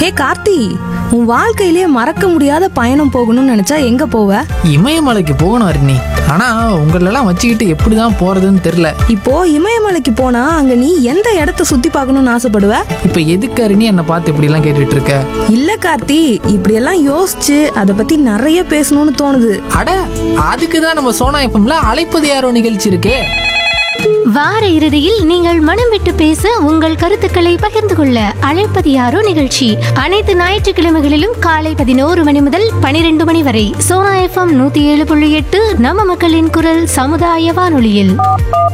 ஏ கார்த்தி உன் வாழ்க்கையிலேயே மறக்க முடியாத பயணம் போகணும்னு நினைச்சா எங்க போவ இமயமலைக்கு போகணும் அருணி ஆனா உங்களெல்லாம் வச்சுக்கிட்டு எப்படிதான் போறதுன்னு தெரியல இப்போ இமயமலைக்கு போனா அங்க நீ எந்த இடத்த சுத்தி பார்க்கணும்னு ஆசைப்படுவ இப்ப எதுக்கு அருணி என்னை பார்த்து இப்படி எல்லாம் கேட்டுட்டு இருக்க இல்ல கார்த்தி இப்படியெல்லாம் யோசிச்சு அதை பத்தி நிறைய பேசணும்னு தோணுது அட அதுக்கு தான் நம்ம சோனா எஃப்எம்ல அழைப்பது யாரோ நிகழ்ச்சி இருக்கே வார இறுதியில் நீங்கள் மனம் விட்டு பேச உங்கள் கருத்துக்களை பகிர்ந்து கொள்ள அழைப்பது யாரோ நிகழ்ச்சி அனைத்து ஞாயிற்றுக்கிழமைகளிலும் காலை பதினோரு மணி முதல் பனிரெண்டு மணி வரை சோனா எஃப்எம் நூத்தி ஏழு புள்ளி எட்டு நம்ம மக்களின் குரல் சமுதாய வானொலியில்